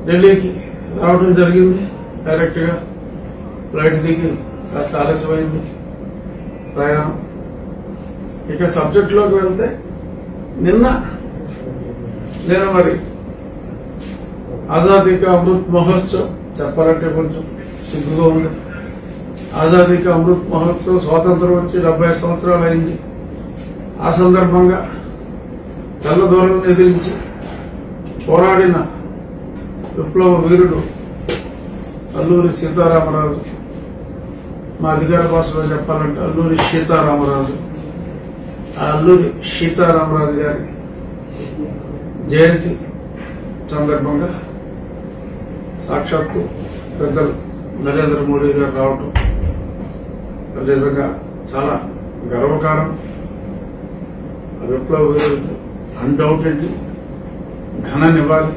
ఢిల్లీకి రావడం జరిగింది డైరెక్ట్గా ఫ్లైట్ దిగి కాస్త ఆలస్యమైంది ప్రయాణం ఇక సబ్జెక్టులోకి వెళ్తే నిన్న నేను మరి ఆజాదీ కా అమృత్ మహోత్సవ్ చెప్పాలంటే కొంచెం సిగ్గుగా ఉంది ఆజాదీ కా అమృత్ మహోత్సవ్ స్వాతంత్రం వచ్చి డెబ్బై సంవత్సరాలు అయింది ఆ సందర్భంగా తెల్లదూరం ఎదిరించి పోరాడిన విప్లవ వీరుడు అల్లూరి సీతారామరాజు మా అధికార భాషలో చెప్పాలంటే అల్లూరి సీతారామరాజు ఆ అల్లూరి సీతారామరాజు గారి జయంతి సందర్భంగా సాక్షాత్తు పెద్దలు నరేంద్ర మోడీ గారు రావటం నిజంగా చాలా గర్వకారం ఆ విప్లవ వీరుడికి అన్డౌటెడ్లీ ఘననివ్వాలి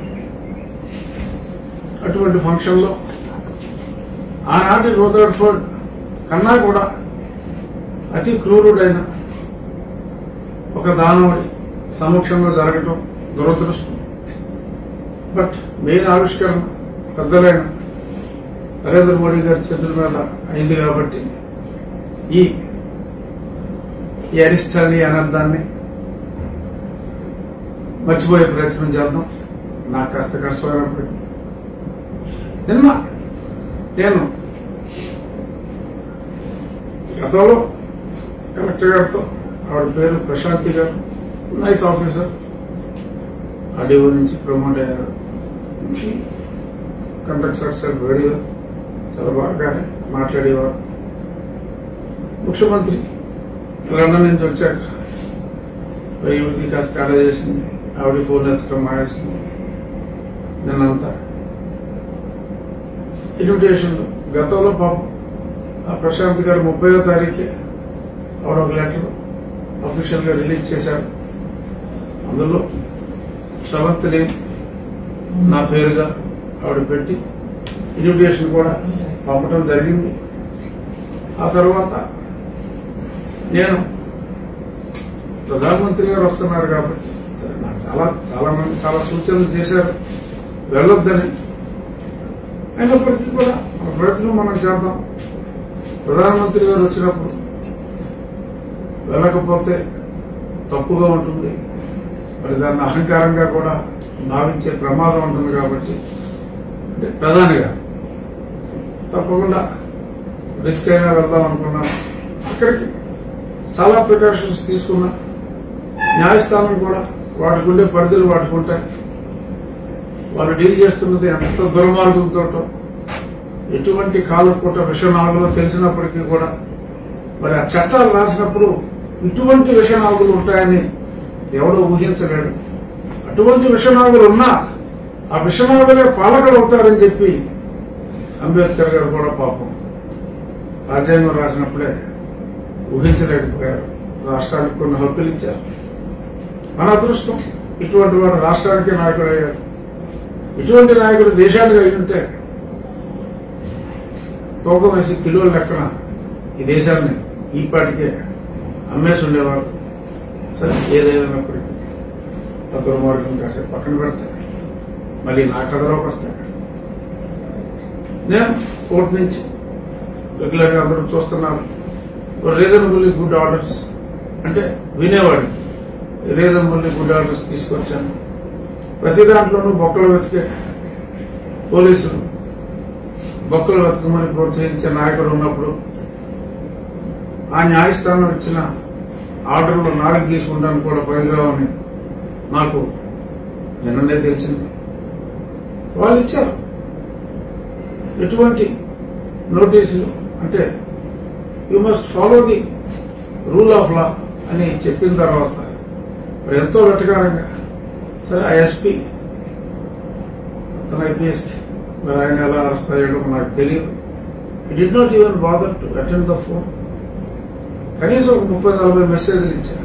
అటువంటి ఫంక్షన్లో ఆనాటి రూదర్ఫోర్డ్ కన్నా కూడా అతి క్రూరుడైన ఒక దానవుడి సమక్షంలో జరగటం దురదృష్టం బట్ మెయిన్ ఆవిష్కరణ పెద్దలైన నరేంద్ర మోడీ గారి చేతుల మీద అయింది కాబట్టి ఈ ఈ అరిస్టాలి అనర్థాన్ని మర్చిపోయే ప్రయత్నం చేద్దాం నాకు కాస్త కష్టమైనప్పటికీ నిన్న నేను గతంలో కలెక్టర్ గారితో ఆవిడ పేరు Prashanti garu nice officer RDO నుంచి ప్రమోట్ అయ్యారు కండక్ట్ సక్సెస్ వెరీ వెల్ చాలా బాగానే మాట్లాడేవారు ముఖ్యమంత్రి లండన్ నుంచి వచ్చాక ఈవిడికి కాస్త తేడా చేసింది ఆవిడ ఫోన్ ఎత్తడం మానేసింది నిన్నంతా ఇన్విటేషన్లు గతంలో పాపం ఆ ప్రశాంత్ గారు ముప్పైవ తారీఖే ఆవిడ ఒక లెటర్ అఫీషియల్ గా రిలీజ్ చేశారు అందులో సెవెంత్ నేమ్ నా పేరుగా ఆవిడ పెట్టి ఇన్విటేషన్ కూడా పంపడం జరిగింది ఆ తర్వాత నేను ప్రధానమంత్రి గారు వస్తున్నారు కాబట్టి సరే నాకు చాలా చాలా మంది చాలా సూచనలు చేశారు వెళ్ళొద్దని అయినప్పటికీ కూడా మన ప్రయత్నం మనం చేద్దాం ప్రధానమంత్రి గారు వచ్చినప్పుడు వెళ్ళకపోతే తప్పుగా ఉంటుంది మరి దాన్ని అహంకారంగా కూడా భావించే ప్రమాదం ఉంటుంది కాబట్టి అంటే ప్రధానిగా తప్పకుండా రిస్క్ అయినా వెళ్దాం అనుకున్నాను అక్కడికి చాలా ప్రికాషన్స్ తీసుకున్నా న్యాయస్థానం కూడా వాటికి ఉండే పరిధులు వాటికి ఉంటాయి వాళ్ళు డీల్ చేస్తున్నది ఎంత దుర్మార్గంతో ఎటువంటి కాలపూట విషనాగులో తెలిసినప్పటికీ కూడా మరి ఆ చట్టాలు రాసినప్పుడు ఇటువంటి విషనాగులు ఉంటాయని ఎవడో ఊహించలేడు అటువంటి విషనాగులు ఉన్నా ఆ విషనాగులే పాలకులు అవుతారని చెప్పి అంబేద్కర్ గారు కూడా పాపం రాజ్యాంగం రాసినప్పుడే ఊహించలేకపోయారు రాష్ట్రానికి కొన్ని హక్కులు ఇచ్చారు మన అదృష్టం ఇటువంటి వాడు రాష్ట్రానికి నాయకుడు అయ్యారు ఇటువంటి నాయకుడు దేశానికి అయి ఉంటే తూకం వేసి కిలోల లెక్కన ఈ దేశాన్ని ఈ పాటికే అమ్మేసి ఉండేవాడు సరే ఏదేమైనప్పటికీ ఆ దుర్మార్గం కాసేపు పక్కన పెడతాయి మళ్ళీ నా కథలోకి వస్తాయి నేను కోర్టు నుంచి రెగ్యులర్గా అందరూ చూస్తున్నారు రీజనబుల్లీ గుడ్ ఆర్డర్స్ అంటే వినేవాడి రీజనబుల్లీ గుడ్ ఆర్డర్స్ తీసుకొచ్చాను ప్రతి దాంట్లోనూ బొక్కలు వెతికే పోలీసులు బొక్కలు వెతకమని ప్రోత్సహించే నాయకుడు ఉన్నప్పుడు ఆ న్యాయస్థానం ఇచ్చిన ఆర్డర్లు నాలుగు తీసుకుంటాను కూడా పనికిరావని నాకు నిన్ననే తెలిసింది వాళ్ళు ఇచ్చారు ఎటువంటి నోటీసులు అంటే you must follow the rule of law అని చెప్పిన తర్వాత మరి ఎంతో వెటకారంగా సరే ఆ ఎస్పీ తన ఐపీఎస్ మరి ఆయన ఎలా అరెస్ట్ అయ్యాడో నాకు తెలియదు it did not even bother to attend the phone కనీసం ఒక ముప్పై నలభై మెసేజ్లు ఇచ్చారు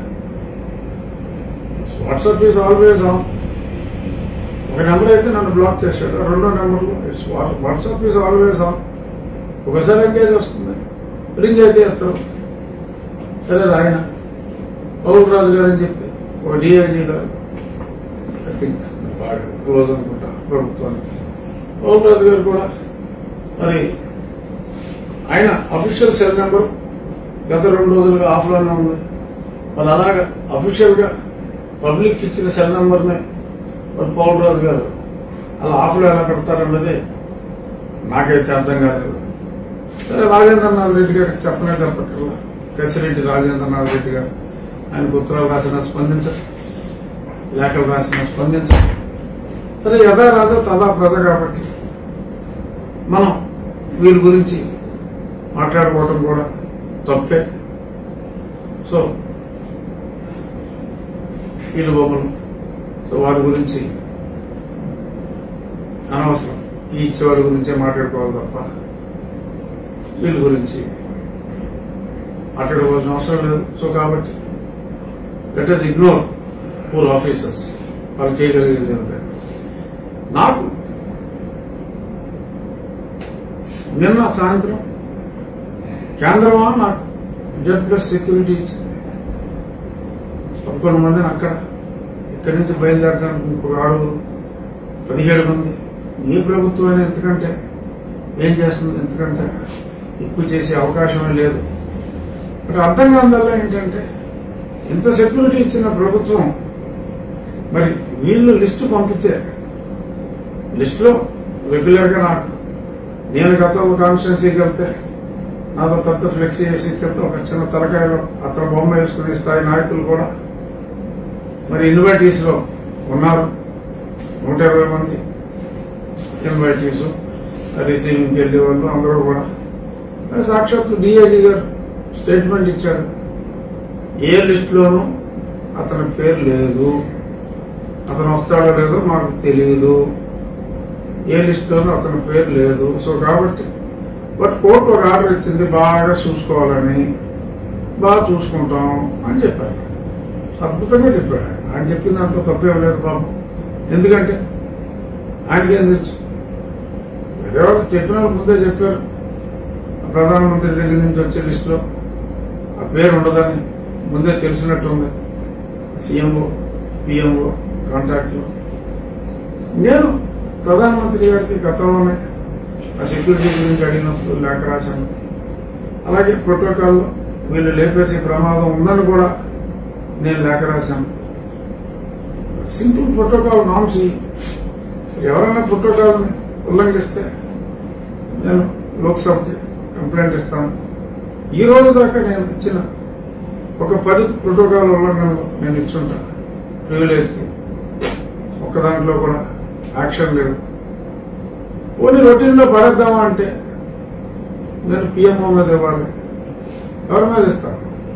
వాట్సాప్ ఈజ్ ఆల్వేస్ ఆన్ ఒక నెంబర్ అయితే నన్ను బ్లాక్ చేశాడు రెండో నెంబర్లో it's WhatsApp is always on ఒకసారి ఎంగేజ్ వస్తుంది రింగ్ అయితే ఎత్తరు సరే ఆయన పౌల్ రాజు గారు అని చెప్పి ఒక డిఐజీ గారు ఐ థింక్ బాగా క్లోజ్ అనుకుంటా ప్రభుత్వానికి ఓంరాజు గారు కూడా మరి ఆయన అఫీషియల్ సెల్ నెంబర్ గత రెండు రోజులుగా ఆఫ్లోనే ఉంది మరి అలాగా అఫీషియల్ గా పబ్లిక్ ఇచ్చిన సెల్ నెంబర్ని మరి పౌల్ రాజు గారు అలా ఆఫ్లో ఎలా పెడతారన్నది నాకైతే అర్థం కాలేదు సరే రాజేంద్రనాథ్ రెడ్డి గారికి చెప్పనే తప్పట్లా కసిరెడ్డి రాజేంద్రనాథ్ రెడ్డి గారు ఆయనకు ఉత్తరాలు రాసిన స్పందించరు లేఖలు రాసిన స్పందించరు సరే యథా రాజా తదా ప్రజ కాబట్టి మనం వీరి గురించి మాట్లాడుకోవటం కూడా తప్పే సో వీళ్ళు బొమ్మలు సో వారి గురించి అనవసరం ఈ ఇచ్చేవాడి గురించే మాట్లాడుకోవాలి తప్ప వీళ్ళ గురించి మాట్లాడుకోవాల్సిన అవసరం లేదు సో కాబట్టి let us ignore poor officers వాళ్ళు చేయగలిగేది ఏమిటి నాకు నిన్న సాయంత్రం కేంద్రమా నాకు జెడ్ ప్లస్ సెక్యూరిటీ ఇచ్చింది పదకొండు మందిని అక్కడ ఇక్కడి నుంచి బయలుదేరడానికి ఇంకొక ఆరుగురు పదిహేడు మంది ఏ ప్రభుత్వం అయినా ఎందుకంటే ఏం చేస్తుంది ఎందుకంటే ఎక్కువ చేసే అవకాశమే లేదు బట్ అర్థం కాదల్లా ఏంటంటే ఇంత సెక్యూరిటీ ఇచ్చిన ప్రభుత్వం మరి వీళ్ళు లిస్టు పంపితే లిస్టులో రెగ్యులర్ గా నాకు నేను గతంలో కాన్స్టిట్యున్సీకి వెళ్తే నాతో పెద్ద ఫ్లెక్సీ వేసి కింద ఒక చిన్న తలకాయలో అతను బొమ్మ వేసుకునే స్థాయి నాయకులు కూడా మరి ఇన్వైటీస్ లో ఉన్నారు నూట ఇరవై మంది ఇన్వైటీస్ రిసీవింగ్కి వెళ్ళే వాళ్ళు అందరూ కూడా మరి సాక్షాత్తు డిఐజీ గారు స్టేట్మెంట్ ఇచ్చాడు ఏ లిస్టులోనూ అతని పేరు లేదు అతను వస్తాడో లేదో మాకు తెలియదు ఏ లిస్టులోనూ అతని పేరు లేదు సో కాబట్టి బట్ కోర్టు ఒక ఆర్డర్ ఇచ్చింది బాగా చూసుకోవాలని బాగా చూసుకుంటాం అని చెప్పారు అద్భుతంగా చెప్పాడు ఆయన ఆయన చెప్పిన దాంట్లో తప్పేం లేదు బాబు ఎందుకంటే ఆయనకి ఏం తెలుసు వేరే వాళ్ళు చెప్పిన వాళ్ళు ముందే చెప్పారు ప్రధానమంత్రి దగ్గర నుంచి వచ్చే లిస్టులో ఆ పేరు ఉండదని ముందే తెలిసినట్టుంది సీఎంఓ పిఎంఓ కాంటాక్ట్లో నేను ప్రధానమంత్రి గారికి గతంలోనే ఆ సెక్యూరిటీ గురించి అడిగినప్పుడు లేఖ రాశాను అలాగే ప్రోటోకాల్లో వీళ్ళు లేపేసే ప్రమాదం ఉందని కూడా నేను లేఖ రాశాను సింపుల్ ప్రోటోకాల్ నామ్స్ ఇవి. ఎవరైనా ప్రోటోకాల్ని ఉల్లంఘిస్తే నేను లోక్సభకి కంప్లైంట్ ఇస్తాను ఈ రోజు దాకా నేను ఇచ్చిన ఒక పది ప్రోటోకాల్ ఉల్లంఘనలు నేను ఇచ్చుంటా ప్రివిలేజ్కి ఒక్క దాంట్లో కూడా యాక్షన్ లేదు పోనీ రొటీన్లో పడేద్దామా అంటే నేను పిఎంఓ మీద ఇవ్వాలి ఎవరి మీద ఇస్తాను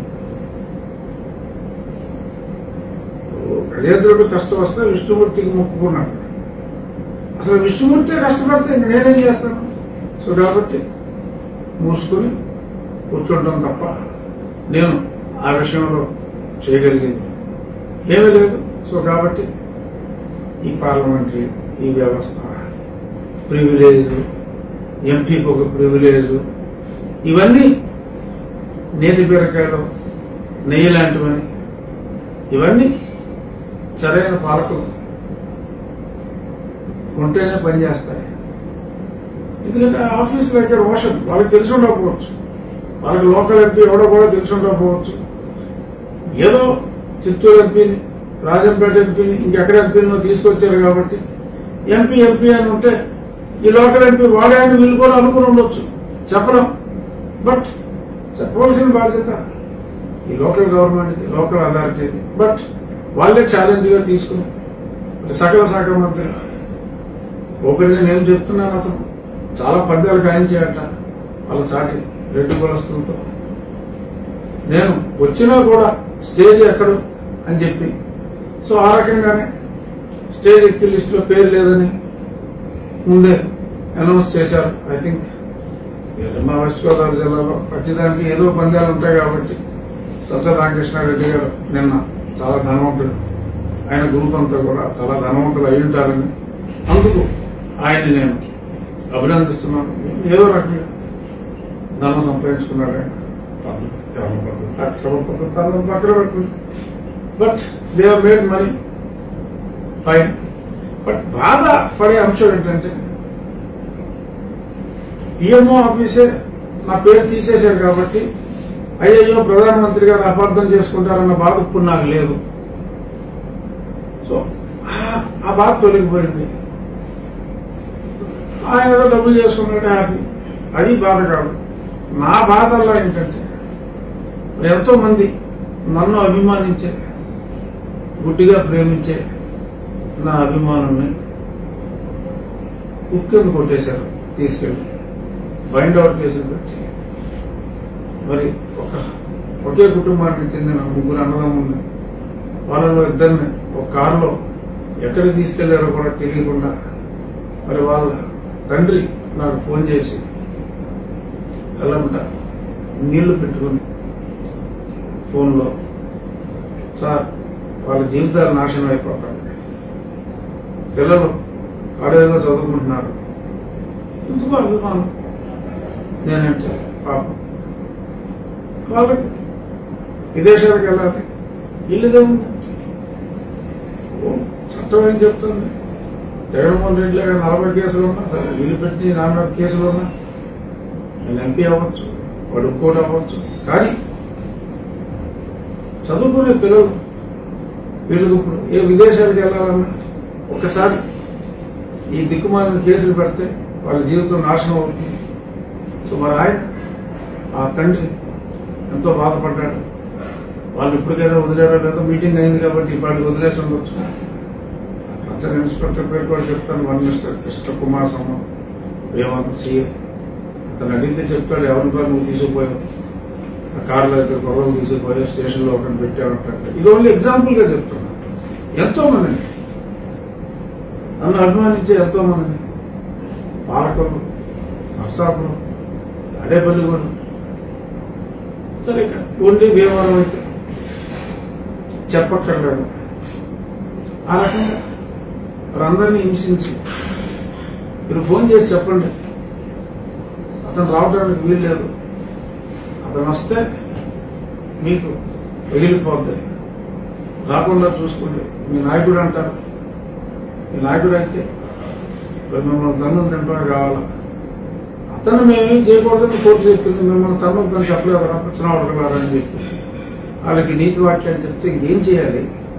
గజేంద్రుడికి కష్టం వస్తే విష్ణుమూర్తికి మొక్కుకున్నాడు అసలు విష్ణుమూర్తి కష్టపడితే ఇంక నేనేం చేస్తాను సో కాబట్టి మూసుకుని కూర్చోవడం తప్ప నేను ఆ విషయంలో చేయగలిగేది ఏమీ లేదు సో కాబట్టి ఈ పార్లమెంటరీ ఈ వ్యవస్థ ప్రివిలేజ్ ఎంపీకి ఒక ప్రివిలేజ్ ఇవన్నీ నేతి బీరకాయలు నెయ్యి లాంటివని ఇవన్నీ సరైన పాలకులు ఉంటేనే పనిచేస్తాయి ఎందుకంటే ఆ ఆఫీస్ దగ్గర రోషన్ వాళ్ళకి తెలిసి ఉండకపోవచ్చు వాళ్ళకి లోకల్ ఎంపీ ఎవడో కూడా తెలిసి ఉండకపోవచ్చు ఏదో చిత్తూరు ఎంపీని రాజంపేట ఎంపీని ఇంకెక్కడ ఎంపీనో తీసుకొచ్చారు కాబట్టి ఎంపీ ఎంపీ అని ఉంటే ఈ లోకల్ ఎంపీ వాడే అని వీళ్ళు కూడా అనుకుని ఉండొచ్చు చెప్పడం బట్ చెప్పవలసిన బాధ్యత ఈ లోకల్ గవర్నమెంట్ లోకల్ అథారిటీది బట్ వాళ్ళే ఛాలెంజ్ గా తీసుకుని మరి సకల శాఖ మంత్రి ఓపెన్ గా నేను చెప్తున్నాను అతను చాలా పద్యాలు గాయించేయట వాళ్ళ సాటి రెడ్డి కులస్తులతో నేను వచ్చినా కూడా స్టేజ్ ఎక్కడు అని చెప్పి సో ఆ రకంగానే స్టేజ్ ఎక్కి లిస్టులో పేరు లేదని ముందే అనౌన్స్ చేశారు ఐ థింక్ మా వెస్ట్ గోదావరి జిల్లాలో ప్రతిదానికి ఏదో పందాలు ఉంటాయి కాబట్టి సత్య రామకృష్ణారెడ్డి గారు నిన్న చాలా ధనవంతుడు ఆయన గ్రూప్ అంతా కూడా చాలా ధనవంతులు అయి ఉంటారని అందుకు ఆయన్ని నేను అభినందిస్తున్నాను ఏదో రకంగా ధనం సంపాదించుకున్నాడు ఆయన క్రమ పద్ధతి ఆ క్రమ పద్ధతి తనను పక్కన పెట్టుకుని but they made money fine but బాధ పడే అంశం ఏంటంటే పిఎంఓ ఆఫీసే నా పేరు తీసేశారు కాబట్టి అయ్యయ్యో ప్రధానమంత్రి గారు అపార్థం చేసుకుంటారన్న బాధ ఇప్పుడు నాకు లేదు సో ఆ- ఆ బాధ తొలగిపోయింది ఆయన ఏదో డబ్బులు చేసుకున్నాడు హ్యాపీ అది బాధ కాదు నా బాధల్లో ఏంటంటే ఎంతో మంది నన్ను అభిమానించే గుడ్డిగా ప్రేమించే నా అభిమానుల్ని ఉక్కెందు కొట్టేశారు తీసుకెళ్ళి బైండ్ అవుట్ కేసులు పెట్టి మరి ఒక ఒకే కుటుంబానికి చెందిన ముగ్గురు అన్నదమ్ముల్ని వాళ్ళలో ఇద్దరిని ఒక కారులో ఎక్కడికి తీసుకెళ్లారో కూడా తెలియకుండా మరి వాళ్ళ తండ్రి నాకు ఫోన్ చేసి కళ్ళంట నీళ్లు పెట్టుకుని ఫోన్లో సార్ వాళ్ళ జీవితాలు నాశనం అయిపోతాయి పిల్లలు కాలేజీలో చదువుకుంటున్నారు ఎందుకు అభిమానం నేనంటే పాపం వాళ్ళకి విదేశాలకు వెళ్ళాలి ఇల్లుదే ఉంది ఓ, చట్టం ఏం చెప్తుంది జగన్మోహన్ రెడ్డి గారు నలభై కేసులు ఉన్నా సరే వీళ్ళు పెట్టి నా మీద కేసులు ఉన్నా నేను ఎంపీ అవ్వచ్చు వాడు ఇంకోటి అవ్వచ్చు కానీ చదువుకునే పిల్లలు వీళ్ళకి ఇప్పుడు ఏ విదేశాలకు వెళ్ళాలన్నా ఒక్కసారి ఈ దిక్కుమాలిన కేసులు పెడితే వాళ్ళ జీవితం నాశనం అవుతుంది సో మరి ఆయన ఆ తండ్రి ఎంతో బాధపడ్డాడు వాళ్ళు ఇప్పటికైనా వదిలేరో లేదో మీటింగ్ అయింది కాబట్టి ఇప్పటికి వదిలేసి ఉండొచ్చు అతను ఇన్స్పెక్టర్ పేరు కూడా చెప్తాను వన్ మిస్టర్ కృష్ణ కుమార్ సమ్మ ఏమన్నా చెయ్య అతను అడిగితే చెప్తాడు ఎవరి కూడా నువ్వు తీసుకుపోయావు ఆ కార్లో అయితే గొడవలు తీసుకుపోయావు స్టేషన్లో ఒకటి పెట్టావంటే ఇది ఓన్లీ ఎగ్జాంపుల్ గా చెప్తున్నా ఎంతో మందిని నన్ను అభిమానించే ఎంతో మందిని పాలకులు నర్సాపులు అడేపల్లి కూడా సరే ఇక ఓన్లీ భీమవరం అయితే చెప్పక్కర్లేదు ఆ రకంగా వారందరినీ హింసించి మీరు ఫోన్ చేసి చెప్పండి అతను రావడానికి వీలు లేదు అతను వస్తే మీకు ఎగిలిపోద్ది రాకుండా చూసుకోండి మీ నాయకుడు అంటారు మీ నాయకుడు అయితే మరి మిమ్మల్ని తన్నులు తింటమే కావాలా అతను మేమేం చేయకూడదని కోర్టు చెప్పింది మిమ్మల్ని తన్నులు తను చెప్పలేదు వచ్చిన వాడు అని చెప్పి వాళ్ళకి నీతి వాక్యాలు చెప్తే ఇంకేం చేయాలి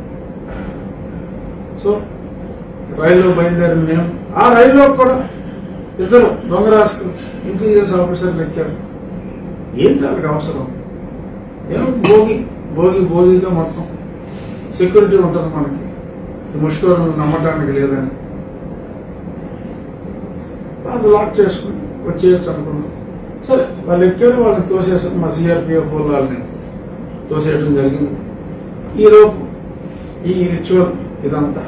సో రైల్లో బయలుదేరిన మేము ఆ రైల్లో కూడా ఇద్దరు దొంగ రాసుకుని ఇంటెలిజెన్స్ ఆఫీసర్లు ఎక్కారు ఏంటి వాళ్ళకి అవసరం ఏమో భోగి భోగి భోగిగా మొత్తం సెక్యూరిటీ ఉంటుంది మనకి ఈ ముష్కరులను నమ్మటానికి లేదని అది లాక్ చేసుకుని వచ్చేయచ్చు అనుకున్నాం సరే వాళ్ళు ఎక్కారు వాళ్ళని తోసేసారు మా సిఆర్పిఎఫ్ వాళ్ళని తోసేయడం జరిగింది ఈ లోపు ఈ రిచువల్ ఇదంతా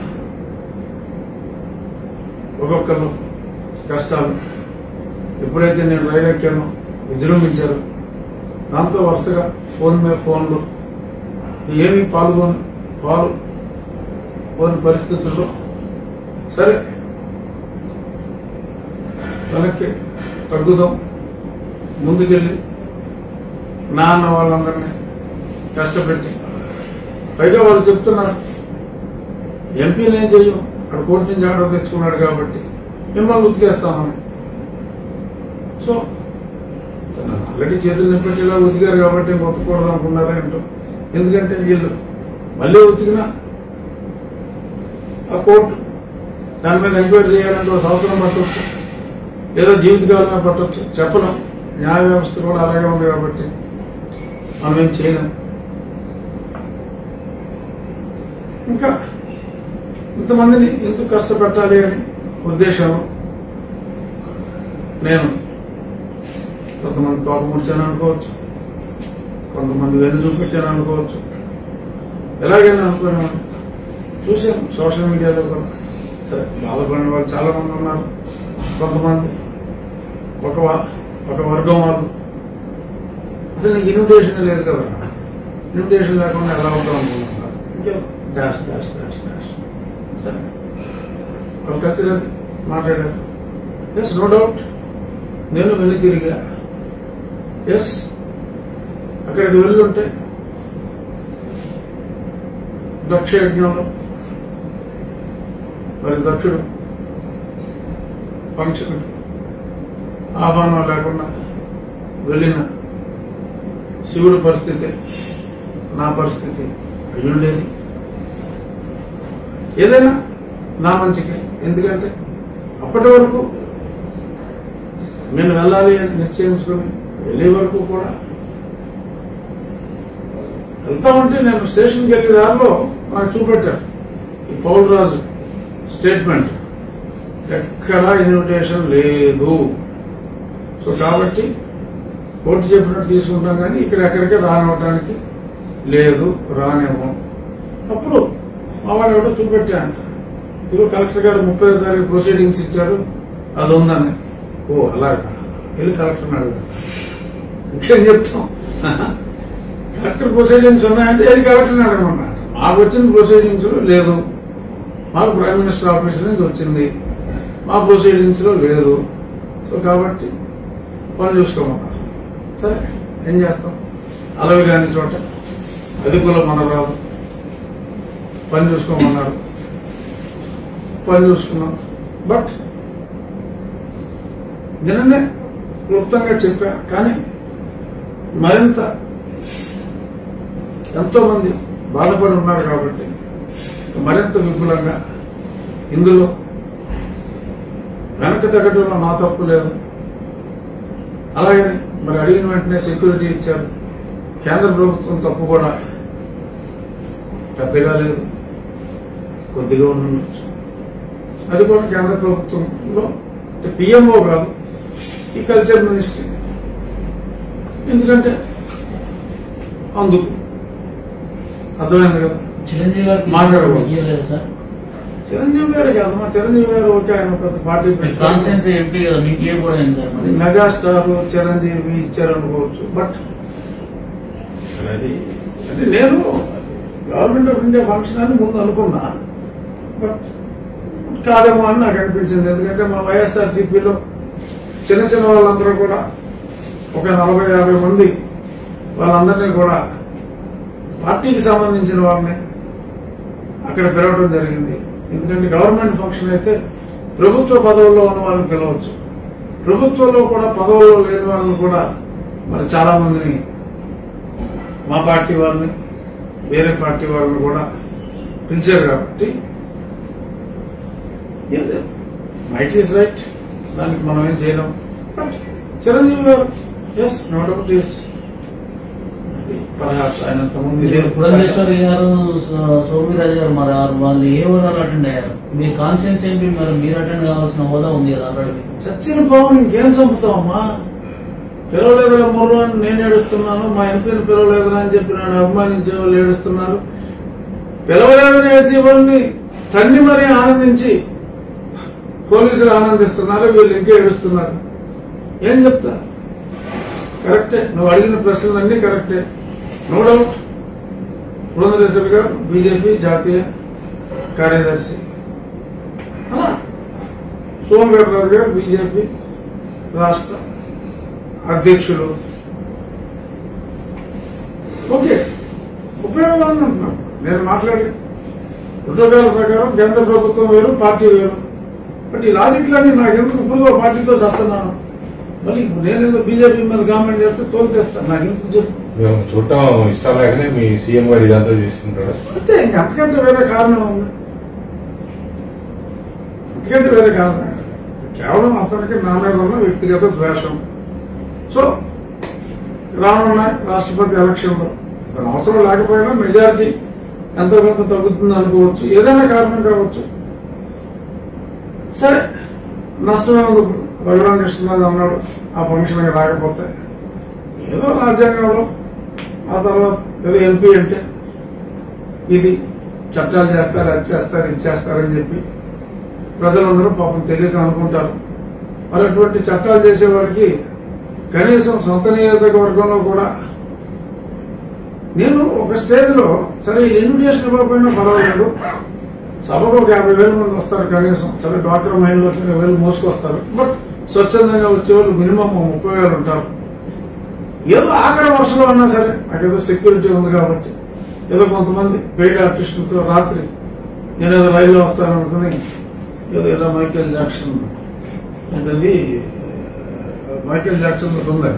ఒక్కొక్కరు కష్టాలు ఎప్పుడైతే నేను రైలు ఎక్కానో విజృంభించారు దాంతో వరుసగా ఫోన్ మీద ఫోన్లు ఏమీ పాల్గొని పాలు పోని పరిస్థితుల్లో సరే వెనక్కి తగ్గుదాం ముందుకెళ్ళి నాన్న వాళ్ళందరినీ కష్టపెట్టి పైగా వాళ్ళు చెప్తున్నారు ఎంపీని ఏం చెయ్యం అక్కడ కోర్టు నుంచి ఆర్డర్ తెచ్చుకున్నాడు కాబట్టి మిమ్మల్ని ఉతికేస్తామని సో ఆల్రెడీ చేతులు నింపెట్టి ఇలా ఉతికారు కాబట్టి ఇంక ఉతకూడదు అనుకున్నారా ఏంటో ఎందుకంటే వీళ్ళు మళ్ళీ ఉతికినా ఆ కోర్టు దాని మీద ఎంక్వైరీ చేయాలంటే ఒక సంవత్సరం పట్టవచ్చు లేదా జీవితకాలమే పట్టవచ్చు చెప్పలేం న్యాయ వ్యవస్థ కూడా అలాగే ఉంది కాబట్టి మనం ఏం చేయలేం ఇంకా ఇంతమందిని ఎందుకు కష్టపెట్టాలి అని ఉద్దేశం నేను కొంతమంది తోక ముడిచాను అనుకోవచ్చు కొంతమంది వెన్ను చూపెట్టాను అనుకోవచ్చు ఎలాగైనా అనుకున్నాను చూశాను సోషల్ మీడియాలో కూడా సరే బాధపడిన వాళ్ళు చాలా మంది ఉన్నారు కొంతమంది ఒక వా- ఒక వర్గం వాళ్ళు అసలు నీకు ఇన్విటేషన్ లేదు కదా ఇన్విటేషన్ లేకుండా ఎలా ఉంటాం అనుకుంటున్నారు ఇంకా డాష్ డాష్ డాష్ డాష్ సరే వాళ్ళు ఖచ్చితంగా మాట్లాడారు ఎస్ నో డౌట్ నేను వెళ్ళి తిరిగా ఎస్ అక్కడికి వెళ్ళి ఉంటే దక్ష యజ్ఞంలో మరి దక్షుడు ఫంక్షన్కి ఆహ్వానం లేకుండా వెళ్ళిన శివుడి పరిస్థితి నా పరిస్థితి అయ్యుండేది ఏదైనా నా మంచికి ఎందుకంటే అప్పటి వరకు నేను వెళ్ళాలి అని నిశ్చయించుకొని వెళ్ళే వరకు కూడా వెళ్తామంటే నేను స్టేషన్కి వెళ్ళే దారిలో నాకు చూపెట్టారు ఈ పౌలరాజు స్టేట్మెంట్ ఎక్కడా ఇన్విటేషన్ లేదు సో కాబట్టి కోర్టు చెప్పినట్టు తీసుకుంటాం కానీ ఇక్కడ ఎక్కడికి రానివ్వటానికి లేదు రానివ్వం అప్పుడు మా వాడు ఎవడో చూపెట్టా అంట ఇదిగో కలెక్టర్ గారు ముప్పై తారీఖు ప్రొసీడింగ్స్ ఇచ్చారు అది ఉందని ఓ అలాగా వెళ్ళి కలెక్టర్ని అడుగుతాం ఇంకేం చెప్తాం కలెక్టర్ ప్రొసీడింగ్స్ ఉన్నాయంటే వెళ్ళి కలెక్టర్ని అడగమన్నా మాకు వచ్చిన ప్రొసీడింగ్స్ లేదు మాకు ప్రైమ్ మినిస్టర్ ఆఫీస్ నుంచి వచ్చింది మా ప్రొసీడింగ్స్ లో లేదు సో కాబట్టి పని చూసుకోమన్నారు సరే ఏం చేస్తాం అలవి కాని చోట అది కుల మన రాదు పని చూసుకోమన్నారు పని చూసుకున్నాం బట్ నిన్ననే క్లుప్తంగా చెప్పా కానీ మరింత ఎంతో మంది బాధపడి ఉన్నారు కాబట్టి మరింత విపులంగా ఇందులో వెనక్కి తగ్గడంలో నా తప్పు లేదు అలాగే మరి అడిగిన వెంటనే సెక్యూరిటీ ఇచ్చారు కేంద్ర ప్రభుత్వం తప్పు కూడా పెద్దగా లేదు కొద్దిగా ఉండొచ్చు అది కూడా కేంద్ర ప్రభుత్వంలో పిఎంఓ కాదు ఈ కల్చర్ మినిస్ట్రీ ఎందుకంటే అందుకు అర్థమైంది కదా చిరంజీవి గారికి మాట్లాడకూడదు. ఇయ్యలేదు సార్ చిరంజీవి గారు కాదు మా చిరంజీవి గారు ఓకే ఆయన పెద్ద పార్టీ మీరు కాన్స్టెన్స్ ఎంపీ కదా మీకు ఇవ్వకూడదు సార్ మరి మెగాస్టార్ చిరంజీవి ఇచ్చారనుకోవచ్చు బట్ అది అంటే నేను గవర్నమెంట్ ఆఫ్ ఇండియా ఫంక్షన్ అని ముందు అనుకున్నా బట్ కాదేమో అని నాకు అనిపించింది ఎందుకంటే మా వైఎస్ఆర్ సిపిలో చిన్న చిన్న వాళ్ళందరూ కూడా ఒక నలభై యాభై మంది వాళ్ళందరినీ కూడా పార్టీకి సంబంధించిన వాళ్ళని అక్కడ పిలవడం జరిగింది ఎందుకంటే గవర్నమెంట్ ఫంక్షన్ అయితే ప్రభుత్వ పదవుల్లో ఉన్న వాళ్ళని పిలవచ్చు ప్రభుత్వంలో కూడా పదవుల్లో లేని వాళ్ళని కూడా మరి చాలా మందిని మా పార్టీ వాళ్ళని వేరే పార్టీ వాళ్ళని కూడా పిలిచారు కాబట్టి మైట్ ఈస్ రైట్ దానికి మనం ఏం చేయలేం but Chiranjeevi garu yes no doubt is perhaps ఆయన అంతకుముందు ఇదే పురంధేశ్వరి గారు సో- సోమిరాజు గారు మరి ఆ- వాళ్ళు ఏ హోదాలో అటెండ్ అయ్యారు మీ కాన్స్టెన్స్ ఎంపీ మరి మీరు అటెండ్ కావాల్సిన హోదా ఉంది కదా ఆల్రెడీ చచ్చిన పావుని ఇంకేం చంపుతావమ్మా పిలవలేదురా ముర్రు అని నేను ఏడుస్తున్నాను మా ఎంపీని పిలవలేదురా అని చెప్పి నన్ను అభిమానించే వాళ్ళు ఏడుస్తున్నారు పిలవలేదని ఏడ్చే వాళ్ళని తన్ని మరీ ఆనందించి పోలీసులు ఆనందిస్తున్నారు వీళ్ళు ఇంకా ఏడుస్తున్నారు ఏం చెప్తా కరెక్టే నువ్వు అడిగిన ప్రశ్నలన్నీ కరెక్టే నో డౌట్ పురంధరేశ్వరి గారు బీజేపీ జాతీయ కార్యదర్శి అలా సోమవీర్ రాజు గారు బీజేపీ రాష్ట్ర అధ్యక్షులు ఓకే ఉపయోగాలను అంటున్నాం నేను మాట్లాడి ప్రోటోకాల్ ప్రకారం కేంద్ర ప్రభుత్వం వేరు పార్టీ వేరు బట్ ఈ లాజిక్లన్నీ నాకు ఎందుకు ఇప్పుడు పార్టీతో చేస్తున్నాను మళ్ళీ ఇప్పుడు నేనేదో బీజేపీ మీద కామెంట్ చేస్తే తోలు తెస్తాను నాకు ఎందుకు చెప్పు మేము చూడటం ఇష్టం లేకనే మీ సీఎం గారు ఇదంతా చేస్తుంటాడు అంతే ఇంక అంతకంటే వేరే కారణం ఉంది అంతకంటే వేరే కారణం లేదు. కేవలం అతనికి నా మీద ఉన్న వ్యక్తిగత ద్వేషం సో రానున్న రాష్ట్రపతి ఎలక్షన్లో అతను అవసరం లేకపోయినా మెజారిటీ ఎంతో కొంత తగ్గుతుంది అనుకోవచ్చు ఏదైనా కారణం కావచ్చు సరే నష్టమే ఉంది ఇప్పుడు. రఘురామకృష్ణరాజు అన్నాడు ఆ ఫంక్షన్కి రాకపోతే ఏదో రాజ్యాంగంలో ఆ తర్వాత ఏదో ఎంపీ అంటే ఇది చట్టాలు చేస్తారు అది చేస్తారు ఇది చేస్తారని చెప్పి ప్రజలందరూ పాపం తెలియక అనుకుంటారు మరి అటువంటి చట్టాలు చేసేవాడికి కనీసం సొంత నియోజకవర్గంలో కూడా నేను ఒక స్టేజ్ లో సరే ఈ ఇన్విటేషన్ ఇవ్వకపోయినా పర్వాలేదు సభకు ఒక యాభై వేల మంది వస్తారు కనీసం సరే డాక్టర్ మహిళలు వచ్చి ఇరవై వేలు మోసుకొస్తారు బట్ స్వచ్ఛందంగా వచ్చేవాళ్ళు మినిమం ముప్పై వేలు ఉంటారు ఏదో ఆఖరి వర్షంలో ఉన్నా సరే నాకేదో సెక్యూరిటీ ఉంది కాబట్టి ఏదో కొంతమంది పెయిడ్ ఆర్టిస్టులతో రాత్రి నేను ఏదో రైల్లో వస్తాను అనుకుని ఏదో ఏదో మైకేల్ జాక్సన్ అనేది మైకేల్ జాక్సన్ ఒకటి ఉంది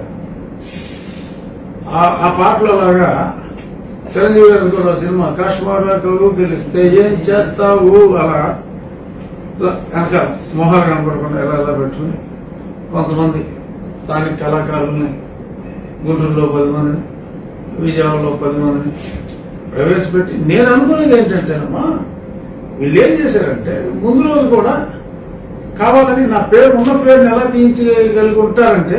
ఆ- ఆ పాటలో లాగా చిరంజీవి గారు కూడా సినిమా కాశ్మీర్లకు గెలిస్తే ఏం చేస్తావు అలా ఇలా వెనక మోహాలు కనపడకుండా ఎలా ఎలా పెట్టుకుని కొంతమంది స్థానిక కళాకారుల్ని గుంటూరులో పది మందిని విజయవాడలో పది మందిని ప్రవేశపెట్టి నేను అనుకునేది ఏంటంటేనమ్మా వీళ్ళు ఏం చేశారంటే ముందు రోజు కూడా కావాలని నా పేరు ఉన్న పేరుని ఎలా తీయించగలిగి ఉంటారంటే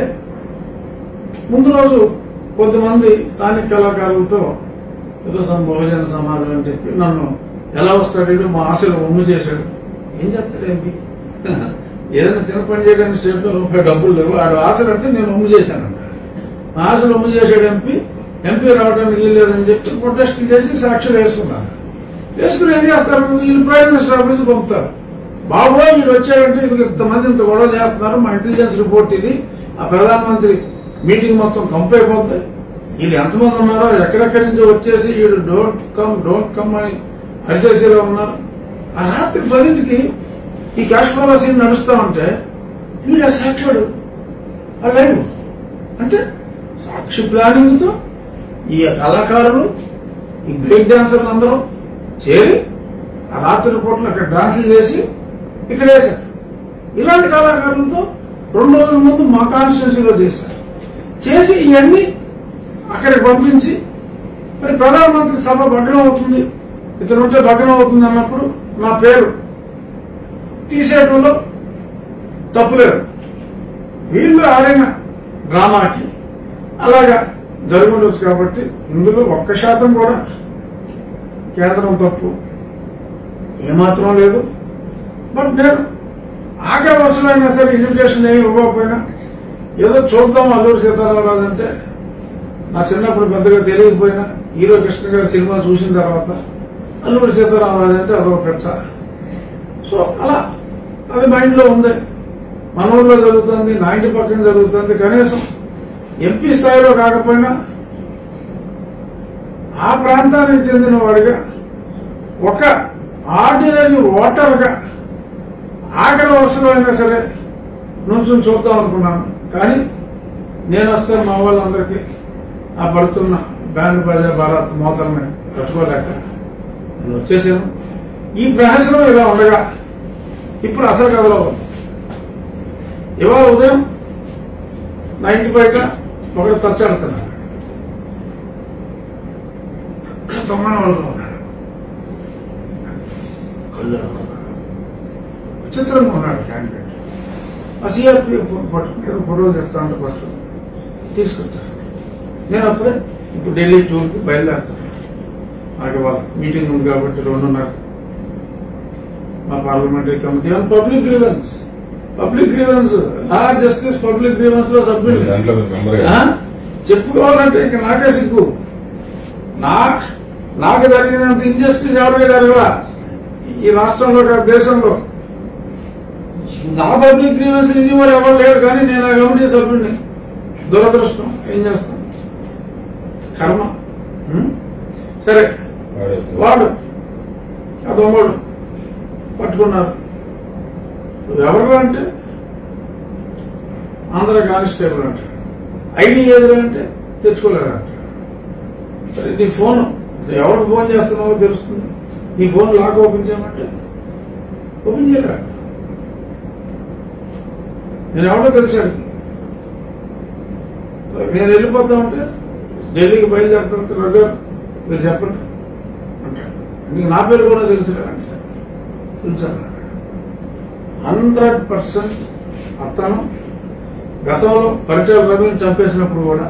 ముందు రోజు కొద్దిమంది స్థానిక కళాకారులతో ఏదో సమ బహుజన సమాజం అని చెప్పి నన్ను ఎలా వస్తాడు వీడు? మా ఆశలు ఒమ్ము చేశాడు ఏం చెప్తాడేంటి ఏదైనా తినపని చేయడానికి స్టేట్ లో రూపాయి డబ్బులు లేవు ఆడు ఆశలు అంటే నేను ఒమ్ము చేశానంట నా ఆశలు ఒమ్ము చేశాడు ఎంపీ ఎంపీ రావడానికి వీల్లేదని చెప్పి ప్రొటెస్ట్ చేసి సాక్షులు వేసుకున్నాను వేసుకుని ఏం చేస్తారు వీళ్ళు ప్రైమ్ మినిస్టర్ ఆఫీస్ పంపుతారు బాబోయ్ వీడు వచ్చాడంటే ఇది ఇంతమంది ఇంత గొడవ చేస్తున్నారు మా ఇంటెలిజెన్స్ రిపోర్ట్ ఇది ఆ ప్రధానమంత్రి మీటింగ్ మొత్తం కంప్ అయిపోతుంది వీళ్ళు ఎంతమంది ఉన్నారో ఎక్కడెక్కడి నుంచి వచ్చేసి వీడు డోంట్ కమ్ డోంట్ కమ్ అని అరిచేసేలా ఉన్నారు ఆ రాత్రి పదింటికి ఈ కాశ్మీర్ సీన్ నడుస్తా ఉంటే వీడు ఆ సాక్షుడు ఆ లైవ్ అంటే సాక్షి ప్లానింగ్ తో ఈ కళాకారులు ఈ బ్రేక్ డాన్సర్లు అందరూ చేరి ఆ రాత్రి పూటలు అక్కడ డాన్సులు చేసి ఇక్కడ వేశారు ఇలాంటి కళాకారులతో రెండు రోజుల ముందు మా కాన్స్టిట్యూన్సీలో చేశారు చేసి ఇవన్నీ అక్కడికి పంపించి మరి ప్రధానమంత్రి సభ భగ్నం అవుతుంది ఇతను ఉంటే భగ్నం అవుతుంది అన్నప్పుడు నా పేరు తీసేయడంలో తప్పులేదు వీళ్ళు ఆడిన డ్రామాకి అలాగా జరుగుండొచ్చు కాబట్టి ఇందులో ఒక్క శాతం కూడా కేంద్రం తప్పు ఏమాత్రం లేదు బట్ నేను ఆఖరి వర్షంలో అయినా సరే ఇన్విటేషన్ ఏమి ఇవ్వకపోయినా ఏదో చూద్దాం అల్లూరు సీతారామరాజు అంటే నా చిన్నప్పుడు పెద్దగా తెలియకపోయినా హీరో కృష్ణ గారి సినిమా చూసిన తర్వాత అల్లూరి సీతారామరాజు అంటే అదొక పెచ్చ సో అలా అది మైండ్ లో ఉంది మన ఊర్లో జరుగుతుంది నా ఇంటి పక్కన జరుగుతుంది కనీసం ఎంపీ స్థాయిలో కాకపోయినా ఆ ప్రాంతానికి చెందిన వాడిగా ఒక ఆర్డినరీ ఓటర్గా ఆఖరి వర్షంలో అయినా సరే నుంచుని చూద్దాం అనుకున్నాను కానీ నేను వస్తే మా వాళ్ళందరికీ ఆ పడుతున్న బ్యాండ్ బాజా భారత్ మోతల్ని కట్టుకోలేక నేను వచ్చేసాను ఈ ప్రహసనం ఇలా ఉండగా ఇప్పుడు అసలు కథలో ఉంది. ఇవాళ ఉదయం నా ఇంటి బయట ఒకడు తచ్చాడుతున్నాడు దొంగనవాళ్ళలో ఉన్నాడు కళ్ళు ఎర్రగా. విచిత్రంగా ఉన్నాడు క్యాండిడేట్ ఆ సిఆర్పి పట్టుకుని ఏదో ఫోటోలు చేస్తా ఉంటే పట్టుకుని తీసుకొచ్చారు నేను అప్పుడే ఇప్పుడు ఢిల్లీ టూర్కి బయలుదేరుతాను నాకు ఇవాళ మీటింగ్ ఉంది కాబట్టి రెండున్నర మా parliamentary committee on public grievance public grievance law justice public grievance లో సభ్యులు దాంట్లో మీరు మెంబర్ ఆ? చెప్పుకోవాలంటే ఇక నాకే సిగ్గు నా నాకు జరిగినంత ఇంజస్టిస్ ఎవరికి జరగల ఈ రాష్ట్రంలో కాదు, దేశంలో నా పబ్లిక్ గ్రీవెన్స్ ఇది మరి ఎవరు లేరు కానీ నేను ఆ కమిటీ సభ్యుడిని దురదృష్టం ఏం చేస్తాం కర్మ ఉం? సరే వాడు ఆ దొంగడు పట్టుకున్నారు ఎవరు అంటే ఆంధ్ర కానిస్టేబుల్ అంట ఐడి ఏదిరా అంటే తెచ్చుకోలేదంట సరే నీ ఫోన్ అసలు ఎవరికి ఫోన్ చేస్తున్నావో తెలుస్తుంది నీ ఫోన్ లాక్ ఓపెన్ చేయమంటే ఓపెన్ చేయరా నేను ఎవరో తెలిసాడు నేను వెళ్ళిపోతా ఉంటే ఢిల్లీకి బయలుదేరుతుంటే రఘు మీరు చెప్పండి అంటాడు నీకు నా పేరు కూడా తెలుసు అంటే తెలుసా హండ్రెడ్ పర్సెంట్ అతను గతంలో పరిచయ రవిని చంపేసినప్పుడు కూడా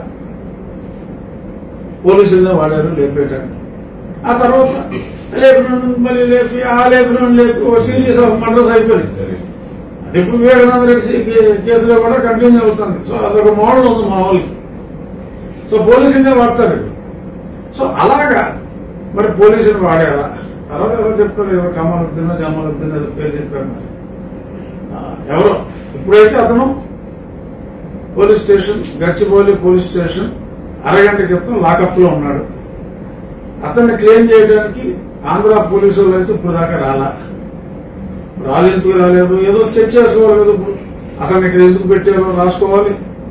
పోలీసులనే వాడారు లేపేయడానికి ఆ తర్వాత లేపిన మళ్ళీ లేపి ఆ లేపిన లేపి ఓ సీరియస్ ఆఫ్ మర్డర్స్ అయిపోయింది అది ఇప్పుడు వివేకానంద రెడ్డి కే- కేసులో కూడా కంటిన్యూ అవుతుంది సో అదొక మోడల్ ఉంది మా వాళ్ళకి సో పోలీసులనే వాడతారు ఇప్పుడు. సో అలాగా మరి పోలీసులు వాడారా తర్వాత ఎవరో చెప్తారు ఎవరో కమలుద్దీన్ జమలుద్దీన్ ఏదో పేరు చెప్పారు మరి ఆ, ఎవరో ఇప్పుడైతే అతను police station Gachibowli police station అరగంట క్రితం లాకప్ లో ఉన్నాడు అతన్ని క్లెయిమ్ చేయడానికి ఆంధ్ర పోలీసు వాళ్ళు అయితే ఇప్పుడు దాకా రాలా రాలేదు రాలేదు ఏదో స్కెచ్ చేసుకోవాలి కదా ఇప్పుడు అతన్ని ఇక్కడ ఎందుకు పెట్టారో రాసుకోవాలి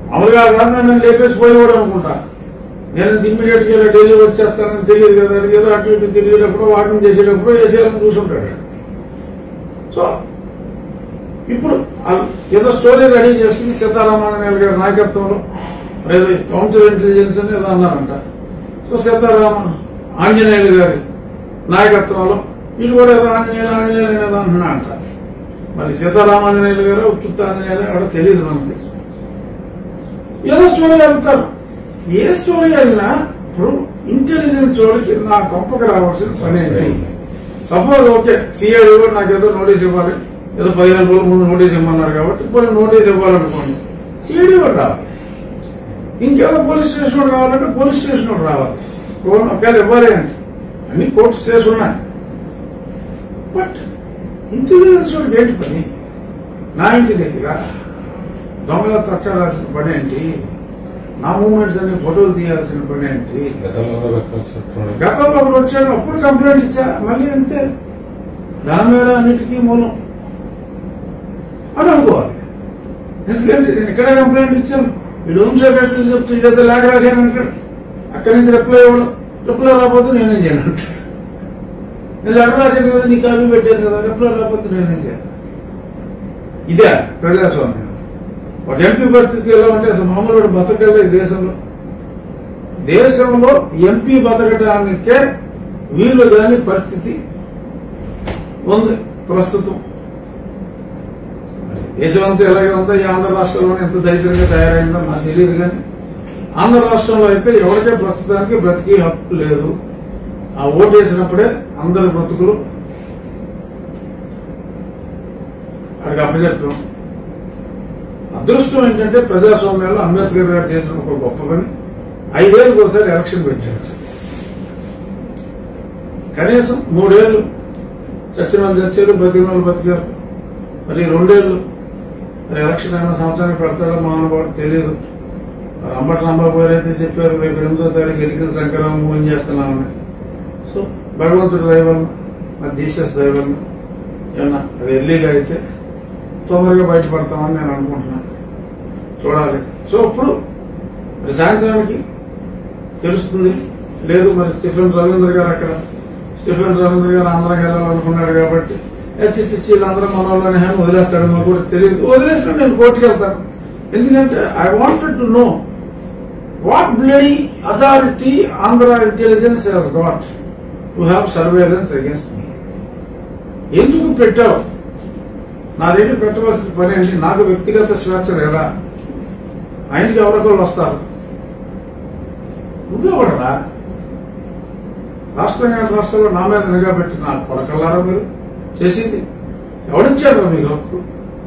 మామూలుగా కాదు నన్ను లేపేసి పోయేవాడు అనుకుంటా నేను ఇమ్మీడియట్ గా ఇలా ఢిల్లీ వచ్చేస్తానని తెలియదు కదా అది ఏదో అటు ఇటు తిరిగేటప్పుడు వాకింగ్ చేసేటప్పుడు వేసేయాలని చూసుంటాడు సో ఇప్పుడు ఆ- ఏదో స్టోరీ రెడీ చేసుకుని సీతారామాంజనేయులు గారి నాయకత్వంలో ఏదో కౌంటర్ ఇంటెలిజెన్స్ అని ఏదో అన్నారంట సో సీతారామ ఆంజనేయులు గారి నాయకత్వంలో వీళ్ళు కూడా ఏదో ఆంజనేయులు ఆంజనేయులు ఏదో అంటున్నా అంట మరి సీతారామాంజనేయులు గారు ఉత్తుత్త ఆంజనేయులు ఎవరో తెలియదు మనకి ఏదో స్టోరీ వెళ్తారు ఏ స్టోరీ అయినా ఇప్పుడు ఇంటెలిజెన్స్ వాళ్ళకి నా గొప్పకు రావాల్సిన పని ఏంటి సపోజ్ ఓకే సిఐడి కూడా నాకు ఏదో నోటీస్ ఇవ్వాలి ఏదో పదిహేను రోజుల ముందు నోటీస్ ఇవ్వమన్నారు కాబట్టి ఇప్పుడు నోటీస్ ఇవ్వాలనుకోండి సిఐడి కూడా రావాలి ఇంకేదో పోలీస్ స్టేషన్ కూడా కావాలంటే పోలీస్ స్టేషన్ కూడా రావాలి కోర్టు ఒకవేళ ఇవ్వాలి అంటే అన్ని కోర్టు స్టేషన్ ఉన్నాయి బట్ ఇంటెలిజెన్స్ వాళ్ళకి ఏంటి పని నా ఇంటి దగ్గర దొంగల తచ్చాల్సిన పని ఏంటి నా మూమెంట్స్ అన్ని ఫోటోలు తీయాల్సిన పని ఏంటి గతంలో కూడా రక్తం గతంలో ఒకడు వచ్చాడు అప్పుడు కంప్లైంట్ ఇచ్చా మళ్ళీ అంతే ధనం మీద అన్నిటికీ మూలం అని అనుకోవాలి ఎందుకంటే నేను ఇక్కడే కంప్లైంట్ ఇచ్చాను వీడు హోమ్ సెక్రటరీ చెప్తే ఇదైతే లేఖ రాశాను అంటాడు అక్కడి నుంచి రిప్లై ఇవ్వడం రిప్లై రాకపోతే నేనేం చేయను అంటాడు. నేను లెటర్ రాశాను కదా నీకు అవి పెట్టాను కదా రిప్లై రాకపోతే నేనేం చేయను ఇదే ప్రజాస్వామ్యం ఒక ఎంపీ పరిస్థితి ఎలా ఉంటే అసలు మామూలు బతకలే ఈ దేశంలో దేశంలో ఎంపీ బతకటానికే వీలు కాని పరిస్థితి ఉంది ప్రస్తుతం దేశమంతా ఎలాగే ఉందో ఈ ఆంధ్ర రాష్ట్రంలో ఎంత దరిద్రంగా తయారైందో నాకు తెలియదు కానీ ఆంధ్ర రాష్ట్రంలో అయితే ఎవరికే ప్రస్తుతానికి బ్రతికి హక్కు లేదు ఆ ఓటు వేసినప్పుడే అందరి బ్రతుకులు అక్కడికి అప్పచెప్పాం అదృష్టం ఏంటంటే ప్రజాస్వామ్యంలో అంబేద్కర్ గారు చేసిన ఒక గొప్ప పని ఐదేళ్ళకి ఒకసారి ఎలక్షన్ పెట్టారు కనీసం మూడేళ్లు చచ్చిన వాళ్ళు చచ్చారు బతికిన వాళ్ళు బతికారు మరి రెండేళ్లు మరి ఎలక్షన్ అయిన సంవత్సరానికి పెడతాడో మహానుభావుడు తెలియదు మరి అంబటి నంబర్ అయితే చెప్పారు రేపు ఎనిమిదో తారీఖు ఎన్నికల సంక్రమం మూవ్ చేస్తున్నామని సో భగవంతుడి దైవం మరి జీసస్ దైవం ఏమన్నా అది ఎర్లీగా అయితే తొందరగా బయటపడతామని నేను అనుకుంటున్నాను చూడాలి సో ఇప్పుడు మరి సాయంత్రానికి తెలుస్తుంది లేదు మరి స్టిఫెన్ రవీంద్ర గారు అక్కడ స్టిఫెన్ రవీంద్ర గారు ఆంధ్రాకి వెళ్ళాలనుకున్నాడు కాబట్టి ఏ చిచ్చి చిచ్చి వీళ్ళందరూ మన వాళ్ళని హేమ వదిలేస్తాడు మాకు కూడా తెలియదు వదిలేసిన నేను కోర్టుకి వెళ్తాను ఎందుకంటే I wanted to know what bloody authority Andhra intelligence he's got to have surveillance against me ఎందుకు పెట్టావు నా దగ్గర పెట్టవలసిన పని ఏంటి నాకు వ్యక్తిగత స్వేచ్ఛ లేదా ఆయనకి ఎవరికోళ్ళు వస్తారు నువ్వెవడరా రాష్ట్రం కాని రాష్ట్రంలో నా మీద నిఘా పెట్టి నా కొడకల్లారా మీరు చేసింది ఎవడిచ్చారు మీకు హక్కు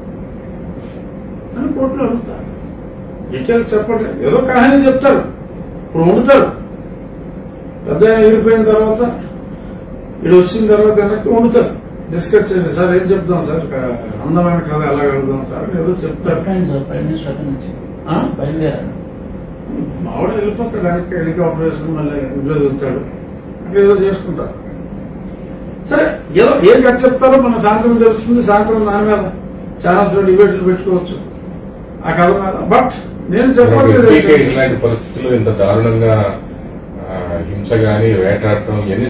అని కోర్టులో అడుగుతారు డీటెయిల్స్ చెప్పండి ఏదో కహానీ చెప్తారు ఇప్పుడు వండుతారు పెద్ద ఆయన ఎగిరిపోయిన తర్వాత ఇడు వచ్చిన తర్వాత వెనక్కి వండుతారు డిస్కస్ చేసి సార్ ఏం చెప్తాం సార్ క- అందమైన కథ ఎలా కలుగుతాం సార్ అని ఏదో చెప్తారు చెప్పండి సార్ ప్రైమ్ మినిస్టర్ అక్కడి నుంచి ఆ? బయలుదేరారు మావిడ వెళ్ళిపోతాడు వెనక్కి హెలికాప్టర్ వేసుకుని మళ్ళీ ఇంట్లో దిగుతాడు అక్కడ ఏదో చేసుకుంటారు సరే ఏదో ఏం కథ చెప్తారో మన సాయంత్రం తెలుస్తుంది సాయంత్రం దాని మీద ఛానల్స్ లో డిబేట్లు పెట్టుకోవచ్చు ఆ కథ మీద బట్ నేను చెప్పట్లేదు పీకే ఇలాంటి పరిస్థితుల్లో ఇంత దారుణంగా ఆ, హింస గాని వేటాడటం ఎన్ని